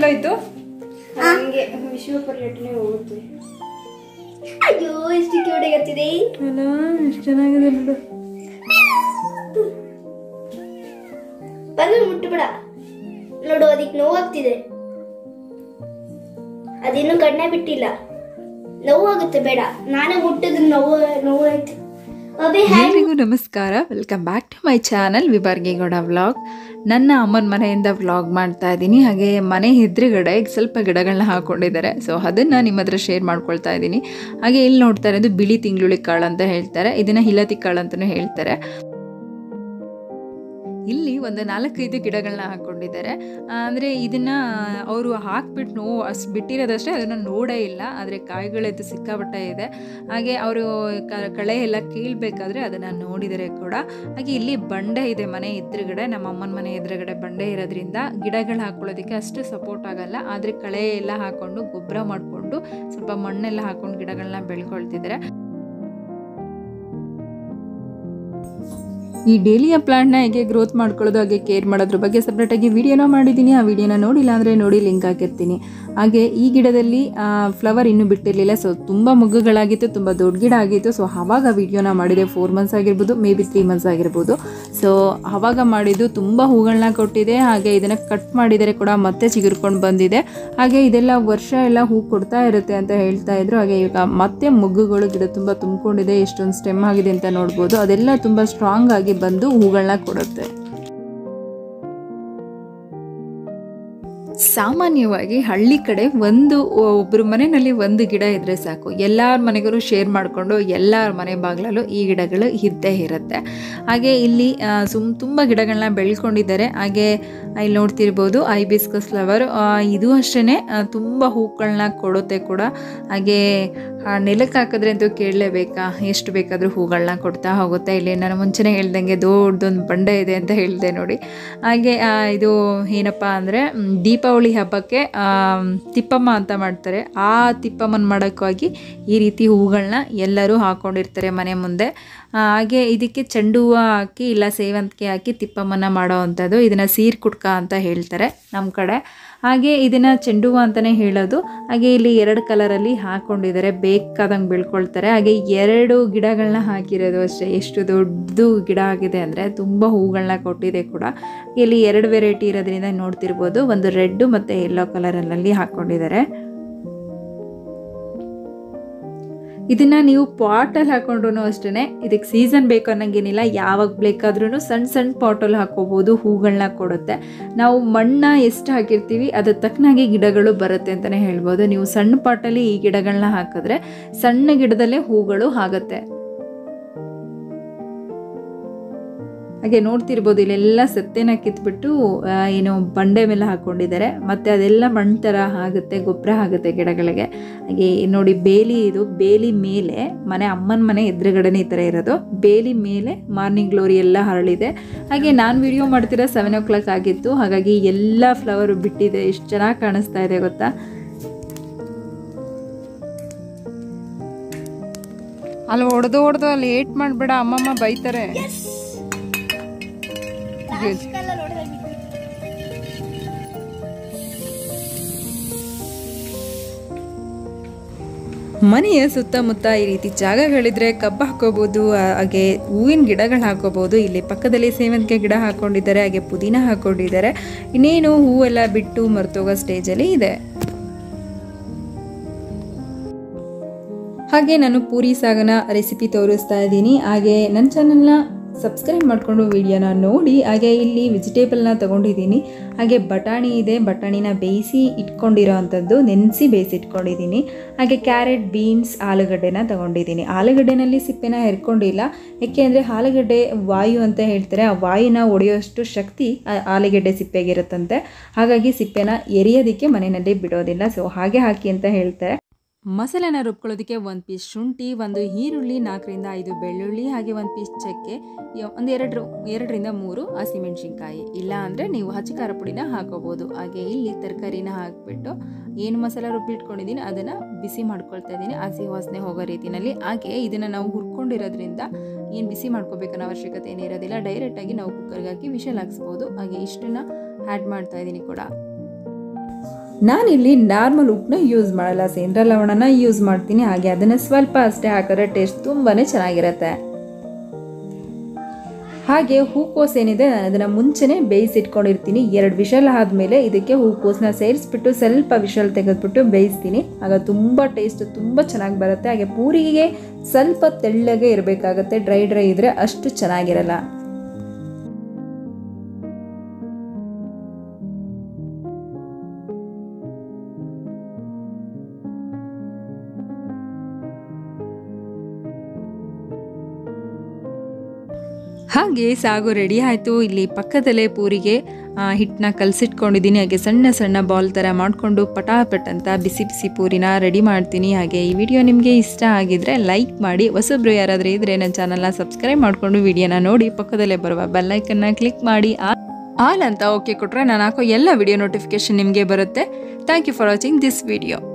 ಎಲ್ಲೋಯ್ತು ಹಂಗೆ ವಿಶ್ವ ಪರ್ಯಟನೆ ಹೋಗುತ್ತೆ ಅಯ್ಯೋ ಎಷ್ಟು ಕ್ಯೂಟ್ ಆಗ್ತಿದೆ ಅಲ್ಲ ಎಷ್ಟು ಚೆನ್ನಾಗಿದೆ ನೋಡು ಬಂದು ಮುಟ್ಟಬೇಡ ನೋಡು ಅದಕ್ಕೆ ನೋವಾಗ್ತಿದೆ ಅದಿನ್ನೂ ಕಣ್ಣೇ ಬಿಟ್ಟಿಲ್ಲ ನೋವಾಗುತ್ತೆ ಬೇಡ ನಾನೇ ಮುಟ್ಟಿದ್ರೆ ನೋವು ನೋವಾಯ್ತು ಅಬೇ ಹ್ಯಾಂಗ್ ಎಲ್ರಿಗೂ ನಮಸ್ಕಾರ welcome back to my channel ವಿಬರ್ಗೇಗೌಡ ವ್ಲಾಗ್ ನನ್ನ ಅಮ್ಮನ ಮನೆಯಿಂದ ವ್ಲಾಗ್ ಮಾಡ್ತಾ ಇದ್ದೀನಿ ಹಾಗೆ ಮನೆ ಎದುರುಗಡೆ ಸ್ವಲ್ಪ ಗಿಡಗಳನ್ನ ಹಾಕೊಂಡಿದ್ದಾರೆ ಸೊ ಅದನ್ನು ನಿಮ್ಮ ಹತ್ರ ಶೇರ್ ಮಾಡ್ಕೊಳ್ತಾ ಇದ್ದೀನಿ ಹಾಗೆ ಇಲ್ಲಿ ನೋಡ್ತಾ ಇರೋದು ಬಿಳಿ ತಿಂಗ್ಳುಳಿ ಕಾಳು ಅಂತ ಹೇಳ್ತಾರೆ ಇದನ್ನು ಹಿಲತಿ ಕಾಳು ಅಂತಲೂ ಹೇಳ್ತಾರೆ ಇಲ್ಲಿ ಒಂದು ನಾಲ್ಕೈದು ಗಿಡಗಳನ್ನ ಹಾಕ್ಕೊಂಡಿದ್ದಾರೆ ಅಂದರೆ ಇದನ್ನು ಅವರು ಹಾಕ್ಬಿಟ್ಟು ನೋ ಅಷ್ಟು ಬಿಟ್ಟಿರೋದಷ್ಟೇ ಅದನ್ನು ನೋಡೇ ಇಲ್ಲ ಆದರೆ ಕಾಯಿಗಳದ್ದು ಸಿಕ್ಕಾಪಟ್ಟೆ ಇದೆ ಹಾಗೆ ಅವರು ಕಳೆ ಎಲ್ಲ ಕೀಳ್ಬೇಕಾದ್ರೆ ಅದನ್ನು ನೋಡಿದರೆ ಕೂಡ ಹಾಗೆ ಇಲ್ಲಿ ಬಂಡೆ ಇದೆ ಮನೆ ಎದುರುಗಡೆ ನಮ್ಮ ಅಮ್ಮನ ಮನೆ ಎದುರುಗಡೆ ಬಂಡೆ ಇರೋದ್ರಿಂದ ಗಿಡಗಳು ಹಾಕೊಳ್ಳೋದಕ್ಕೆ ಅಷ್ಟು ಸಪೋರ್ಟ್ ಆಗಲ್ಲ ಆದರೆ ಕಳೆ ಎಲ್ಲ ಹಾಕ್ಕೊಂಡು ಗೊಬ್ಬರ ಮಾಡಿಕೊಂಡು ಸ್ವಲ್ಪ ಮಣ್ಣೆಲ್ಲ ಹಾಕೊಂಡು ಗಿಡಗಳನ್ನ ಬೆಳ್ಕೊಳ್ತಿದ್ದಾರೆ ಈ ಡೇಲಿಯ ಪ್ಲಾಂಟ್ನ ಹೇಗೆ ಗ್ರೋತ್ ಮಾಡ್ಕೊಳ್ಳೋದು ಹಾಗೆ ಕೇರ್ ಮಾಡೋದ್ರ ಬಗ್ಗೆ ಸಪ್ರೇಟಾಗಿ ವಿಡಿಯೋನ ಮಾಡಿದ್ದೀನಿ ಆ ವಿಡಿಯೋನ ನೋಡಿಲ್ಲ ಅಂದರೆ ನೋಡಿ ಲಿಂಕ್ ಹಾಕಿರ್ತೀನಿ ಹಾಗೆ ಈ ಗಿಡದಲ್ಲಿ ಫ್ಲವರ್ ಇನ್ನೂ ಬಿಟ್ಟಿರಲಿಲ್ಲ ಸೊ ತುಂಬ ಮೊಗ್ಗುಗಳಾಗಿತ್ತು ತುಂಬ ದೊಡ್ಡ ಗಿಡ ಆಗಿತ್ತು ಸೊ ಆವಾಗ ವಿಡಿಯೋನ ಮಾಡಿದೆ ಫೋರ್ ಮಂತ್ಸ್ ಆಗಿರ್ಬೋದು ಮೇ ಬಿ ತ್ರೀ ಮಂತ್ಸ್ ಆಗಿರ್ಬೋದು ಸೊ ಆವಾಗ ಮಾಡಿದ್ದು ತುಂಬ ಹೂಗಳನ್ನ ಕೊಟ್ಟಿದೆ ಹಾಗೆ ಇದನ್ನು ಕಟ್ ಮಾಡಿದರೆ ಕೂಡ ಮತ್ತೆ ಚಿಗುರ್ಕೊಂಡು ಬಂದಿದೆ ಹಾಗೆ ಇದೆಲ್ಲ ವರ್ಷ ಎಲ್ಲ ಹೂ ಕೊಡ್ತಾ ಇರುತ್ತೆ ಅಂತ ಹೇಳ್ತಾ ಇದ್ರು ಹಾಗೆ ಈಗ ಮತ್ತೆ ಮೊಗ್ಗುಗಳು ಗಿಡ ತುಂಬ ತುಂಬಿಕೊಂಡಿದೆ ಎಷ್ಟೊಂದು ಸ್ಟೆಮ್ ಆಗಿದೆ ಅಂತ ನೋಡ್ಬೋದು ಅದೆಲ್ಲ ತುಂಬ ಸ್ಟ್ರಾಂಗ್ ಆಗಿ ಬಂದು ಹೂಗಳನ್ನ ಕೊಡುತ್ತೆ ಸಾಮಾನ್ಯವಾಗಿ ಹಳ್ಳಿ ಕಡೆ ಒಂದು ಒಬ್ಬರ ಮನೆಯಲ್ಲಿ ಒಂದು ಗಿಡ ಇದ್ದರೆ ಸಾಕು ಎಲ್ಲರ ಮನೆಗೂ ಶೇರ್ ಮಾಡಿಕೊಂಡು ಎಲ್ಲರ ಮನೆ ಬಾಗಿಲಲ್ಲೂ ಈ ಗಿಡಗಳು ಇದ್ದೇ ಇರುತ್ತೆ ಹಾಗೆ ಇಲ್ಲಿ ಆ, ಸುಮ್ ತುಂಬ ಗಿಡಗಳನ್ನ ಬೆಳ್ಕೊಂಡಿದ್ದಾರೆ ಹಾಗೆ ಇಲ್ಲಿ ನೋಡ್ತಿರ್ಬೋದು ಐಬಿಸ್ಕಸ್ ಫ್ಲವರ್ ಇದು ಅಷ್ಟೇ ತುಂಬ ಹೂಗಳನ್ನ ಕೊಡುತ್ತೆ ಕೂಡ ಹಾಗೆ ಆ, ನೆಲಕ್ಕೆ ಹಾಕಿದ್ರೆ ಅಂತೂ ಕೇಳಲೇಬೇಕಾ ಎಷ್ಟು ಬೇಕಾದರೂ ಹೂಗಳನ್ನ ಕೊಡ್ತಾ ಹೋಗುತ್ತೆ ಇಲ್ಲಿ ನಾನು ಮುಂಚೆನೇ ಹೇಳ್ದಂಗೆ ದೊಡ್ಡದೊಂದು ಬಂಡೆ ಇದೆ ಅಂತ ಹೇಳಿದೆ ನೋಡಿ ಹಾಗೆ ಆ, ಇದು ಏನಪ್ಪ ಅಂದರೆ ದೀಪಾವಳಿ ಹಬ್ಬಕ್ಕೆ ಆ, ತಿಪ್ಪಮ್ಮ ಅಂತ ಮಾಡ್ತಾರೆ ಆ ತಿಪ್ಪಮ್ಮನ ಮಾಡೋಕ್ಕಾಗಿ ಈ ರೀತಿ ಹೂಗಳನ್ನ ಎಲ್ಲರೂ ಹಾಕ್ಕೊಂಡಿರ್ತಾರೆ ಮನೆ ಮುಂದೆ ಆ, ಹಾಗೆ ಇದಕ್ಕೆ ಚೆಂಡು ಹೂವು ಹಾಕಿ ಇಲ್ಲ ಸೇವಂತಿಗೆ ಹಾಕಿ ತಿಪ್ಪಮ್ಮನ ಮಾಡೋ ಅಂಥದ್ದು ಇದನ್ನು ಸೀರ್ ಕುಡ್ಕ ಅಂತ ಹೇಳ್ತಾರೆ ನಮ್ಮ ಕಡೆ ಹಾಗೆ ಇದನ್ನು ಚೆಂಡು ಹೂವು ಅಂತಲೇ ಹೇಳೋದು ಹಾಗೆ ಇಲ್ಲಿ ಎರಡು ಕಲರಲ್ಲಿ ಹಾಕ್ಕೊಂಡಿದ್ದಾರೆ ಬೇಕಾದಂಗೆ ಬೆಳ್ಕೊಳ್ತಾರೆ ಹಾಗೆ ಎರಡು ಗಿಡಗಳನ್ನ ಹಾಕಿರೋದು ಅಷ್ಟೇ ಎಷ್ಟು ದೊಡ್ಡದು ಗಿಡ ಆಗಿದೆ ಅಂದರೆ ತುಂಬ ಹೂಗಳನ್ನ ಕೊಟ್ಟಿದೆ ಕೂಡ ಇಲ್ಲಿ ಎರಡು ವೆರೈಟಿ ಇರೋದ್ರಿಂದ ನೋಡ್ತಿರ್ಬೋದು ಒಂದು ರೆಡ್ಡು ಮತ್ತು ಯೆಲ್ಲೋ ಕಲರಲ್ಲಿ ಹಾಕ್ಕೊಂಡಿದ್ದಾರೆ ಇದನ್ನ ನೀವು ಪಾಟಲ್ಲಿ ಹಾಕೊಂಡ್ರು ಅಷ್ಟೇ ಇದಕ್ಕೆ ಸೀಸನ್ ಬೇಕು ಅನ್ನಂಗೇನಿಲ್ಲ ಯಾವಾಗ ಬೇಕಾದ್ರೂ ಸಣ್ಣ ಸಣ್ಣ ಪಾಟಲ್ಲಿ ಹಾಕೋಬೋದು ಹೂಗಳನ್ನ ಕೊಡುತ್ತೆ ನಾವು ಮಣ್ಣ ಎಷ್ಟು ಹಾಕಿರ್ತೀವಿ ಅದ್ರ ತಕ್ಕನಾಗಿ ಗಿಡಗಳು ಬರುತ್ತೆ ಅಂತಲೇ ಹೇಳ್ಬೋದು ನೀವು ಸಣ್ಣ ಪಾಟಲ್ಲಿ ಈ ಗಿಡಗಳನ್ನ ಹಾಕಿದ್ರೆ ಸಣ್ಣ ಗಿಡದಲ್ಲೇ ಹೂಗಳು ಆಗುತ್ತೆ ಹಾಗೆ ನೋಡ್ತಿರ್ಬೋದು ಇಲ್ಲೆಲ್ಲ ಸತ್ತೆನ ಕಿತ್ಬಿಟ್ಟು ಆ, ಏನು ಬಂಡೆ ಮೇಲೆ ಹಾಕ್ಕೊಂಡಿದ್ದಾರೆ ಮತ್ತು ಅದೆಲ್ಲ ಮಣ್ಣು ಥರ ಆಗುತ್ತೆ ಗೊಬ್ಬರ ಆಗುತ್ತೆ ಗಿಡಗಳಿಗೆ ಹಾಗೆ ನೋಡಿ ಬೇಲಿ ಇದು ಬೇಲಿ ಮೇಲೆ ಮನೆ ಅಮ್ಮನ ಮನೆ ಎದುರುಗಡೆನೇ ಈ ಥರ ಇರೋದು ಬೇಲಿ ಮೇಲೆ ಮಾರ್ನಿಂಗ್ ಗ್ಲೋರಿ ಎಲ್ಲ ಹರಳಿದೆ ಹಾಗೆ ನಾನು ವಿಡಿಯೋ ಮಾಡ್ತಿರೋ ಸೆವೆನ್ ಓ ಕ್ಲಾಕ್ ಆಗಿತ್ತು ಹಾಗಾಗಿ ಎಲ್ಲ ಫ್ಲವರ್ ಬಿಟ್ಟಿದೆ ಎಷ್ಟು ಚೆನ್ನಾಗಿ ಕಾಣಿಸ್ತಾ ಇದೆ ಗೊತ್ತಾ ಅಲ್ಲಿ ಹೊಡೆದು ಹೊಡೆದು ಅಲ್ಲಿ ಏಟ್ ಮಾಡಬೇಡ ಅಮ್ಮಮ್ಮ ಬೈತಾರೆ ಮನೆಯ ಸುತ್ತಮುತ್ತ ಈ ರೀತಿ ಜಾಗಗಳಿದ್ರೆ ಕಬ್ಬು ಹಾಕೋಬಹುದು ಹಾಗೆ ಹೂವಿನ ಗಿಡಗಳು ಹಾಕೋಬಹುದು ಇಲ್ಲಿ ಪಕ್ಕದಲ್ಲಿ ಸೇವಂತಿಗೆ ಗಿಡ ಹಾಕೊಂಡಿದ್ದಾರೆ ಹಾಗೆ ಪುದೀನ ಹಾಕೊಂಡಿದ್ದಾರೆ ಇನ್ನೇನು ಹೂವೆಲ್ಲ ಬಿಟ್ಟು ಮರ್ತೋಗೋ ಸ್ಟೇಜಲ್ಲಿ ಇದೆ ಹಾಗೆ ನಾನು ಪೂರಿ ಸಾಗನ ರೆಸಿಪಿ ತೋರಿಸ್ತಾ ಇದ್ದೀನಿ ಹಾಗೆ ನನ್ನ ಚಾನಲ್ನ ಸಬ್ಸ್ಕ್ರೈಬ್ ಮಾಡಿಕೊಂಡು ವಿಡಿಯೋನ ನೋಡಿ ಹಾಗೆ ಇಲ್ಲಿ ವೆಜಿಟೇಬಲ್ನ ತೊಗೊಂಡಿದ್ದೀನಿ ಹಾಗೆ ಬಟಾಣಿ ಇದೆ ಬಟಾಣಿನ ಬೇಯಿಸಿ ಇಟ್ಕೊಂಡಿರೋ ಅಂಥದ್ದು ನೆನೆಸಿ ಬೇಯಿಸಿ ಇಟ್ಕೊಂಡಿದ್ದೀನಿ ಹಾಗೆ ಕ್ಯಾರೆಟ್ ಬೀನ್ಸ್ ಆಲೂಗಡ್ಡೆನ ತೊಗೊಂಡಿದ್ದೀನಿ ಆಲೂಗಡ್ಡೆನಲ್ಲಿ ಸಿಪ್ಪೆನ ಹೆರ್ಕೊಂಡಿಲ್ಲ ಯಾಕೆ ಆಲೂಗಡ್ಡೆ ವಾಯು ಅಂತ ಹೇಳ್ತಾರೆ ಆ ವಾಯುನ ಒಡೆಯೋಷ್ಟು ಶಕ್ತಿ ಆ ಆಲೂಗಡ್ಡೆ ಸಿಪ್ಪೆಗಿರುತ್ತಂತೆ ಹಾಗಾಗಿ ಸಿಪ್ಪೆನ ಎರಿಯೋದಕ್ಕೆ ಮನೆಯಲ್ಲಿ ಬಿಡೋದಿಲ್ಲ ಸೊ ಹಾಗೆ ಹಾಕಿ ಅಂತ ಹೇಳ್ತಾರೆ ಮಸಾಲೆನ ರುಬ್ಕೊಳ್ಳೋದಕ್ಕೆ ಒಂದು ಪೀಸ್ ಶುಂಠಿ ಒಂದು ಈರುಳ್ಳಿ ನಾಲ್ಕರಿಂದ ಐದು ಬೆಳ್ಳುಳ್ಳಿ ಹಾಗೆ ಒಂದು ಪೀಸ್ ಚಕ್ಕೆ ಯ- ಒಂದು ಎರಡು ಎರಡರಿಂದ ಮೂರು ಹಸಿಮೆಣಸಿನ್ಕಾಯಿ ಇಲ್ಲ ಅಂದರೆ ನೀವು ಹಚ್ಚಿ ಖಾರ ಪುಡಿನ ಹಾಕೋಬೋದು ಹಾಗೆ ಇಲ್ಲಿ ತರಕಾರಿನ ಹಾಕಿಬಿಟ್ಟು ಏನು ಮಸಾಲ ರುಬ್ಬಿಟ್ಕೊಂಡಿದ್ದೀನಿ ಅದನ್ನು ಬಿಸಿ ಮಾಡ್ಕೊಳ್ತಾ ಇದ್ದೀನಿ ಹಸಿ ವಾಸನೆ ಹೋಗೋ ರೀತಿಯಲ್ಲಿ ಹಾಗೆ ಇದನ್ನು ನಾವು ಹುರ್ಕೊಂಡಿರೋದ್ರಿಂದ ಏನು ಬಿಸಿ ಮಾಡ್ಕೋಬೇಕನ್ನೋ ಅವಶ್ಯಕತೆ ಏನಿರೋದಿಲ್ಲ ಡೈರೆಕ್ಟಾಗಿ ನಾವು ಕುಕ್ಕರ್ಗೆ ಹಾಕಿ ವಿಷಲ್ ಹಾಕ್ಸ್ಬೋದು ಹಾಗೆ ಇಷ್ಟನ್ನು ಆ್ಯಡ್ ಮಾಡ್ತಾ ಇದ್ದೀನಿ ಕೂಡ ನಾನಿಲ್ಲಿ ನಾರ್ಮಲ್ ಉಪ್ಪನ್ನ ಯೂಸ್ ಮಾಡಲ್ಲ ಸೇಂದ್ರ ಲವಣನ ಯೂಸ್ ಮಾಡ್ತೀನಿ ಹಾಗೆ ಅದನ್ನು ಸ್ವಲ್ಪ ಅಷ್ಟೇ ಹಾಕಿದ್ರೆ ಟೇಸ್ಟ್ ತುಂಬಾ ಚೆನ್ನಾಗಿರುತ್ತೆ ಹಾಗೆ ಹೂಕೋಸು ಏನಿದೆ ನಾನು ಅದನ್ನು ಮುಂಚೆನೇ ಬೇಯಿಸಿಟ್ಕೊಂಡಿರ್ತೀನಿ ಎರಡು ವಿಷಲ್ ಆದಮೇಲೆ ಇದಕ್ಕೆ ಹೂಕೋಸನ್ನ ಸೇರಿಸ್ಬಿಟ್ಟು ಸ್ವಲ್ಪ ವಿಷಲ್ ತೆಗೆದ್ಬಿಟ್ಟು ಬೇಯಿಸ್ತೀನಿ ಆಗ ತುಂಬ ಟೇಸ್ಟ್ ತುಂಬ ಚೆನ್ನಾಗಿ ಬರುತ್ತೆ ಹಾಗೆ ಪೂರಿಗೆ ಸ್ವಲ್ಪ ತೆಳ್ಳಗೆ ಇರಬೇಕಾಗತ್ತೆ ಡ್ರೈ ಡ್ರೈ ಇದ್ದರೆ ಅಷ್ಟು ಚೆನ್ನಾಗಿರಲ್ಲ ಹಾಗೆ ಸಾಗು ರೆಡಿ ಆಯಿತು ಇಲ್ಲಿ ಪಕ್ಕದಲ್ಲೇ ಪೂರಿಗೆ ಹಿಟ್ಟನ್ನ ಕಲಸಿಟ್ಕೊಂಡಿದ್ದೀನಿ ಹಾಗೆ ಸಣ್ಣ ಸಣ್ಣ ಬಾಲ್ ಥರ ಮಾಡಿಕೊಂಡು ಪಟಾಪಟ್ ಅಂತ ಬಿಸಿ ಬಿಸಿ ಪೂರಿನ ರೆಡಿ ಮಾಡ್ತೀನಿ ಹಾಗೆ ಈ ವಿಡಿಯೋ ನಿಮಗೆ ಇಷ್ಟ ಆಗಿದ್ರೆ ಲೈಕ್ ಮಾಡಿ ಹೊಸಬ್ರು ಯಾರಾದರೂ ಇದ್ದರೆ ನನ್ನ ಚಾನಲ್ನ ಸಬ್ಸ್ಕ್ರೈಬ್ ಮಾಡಿಕೊಂಡು ವಿಡಿಯೋನ ನೋಡಿ ಪಕ್ಕದಲ್ಲೇ ಬರುವ ಬೆಲ್ಲೈಕನ್ನ ಕ್ಲಿಕ್ ಮಾಡಿ ಆಲ್ ಅಂತ ಓಕೆ ಕೊಟ್ಟರೆ ನಾನು ಹಾಕೋ ಎಲ್ಲ ವಿಡಿಯೋ ನೋಟಿಫಿಕೇಶನ್ ನಿಮಗೆ ಬರುತ್ತೆ thank you for watching this video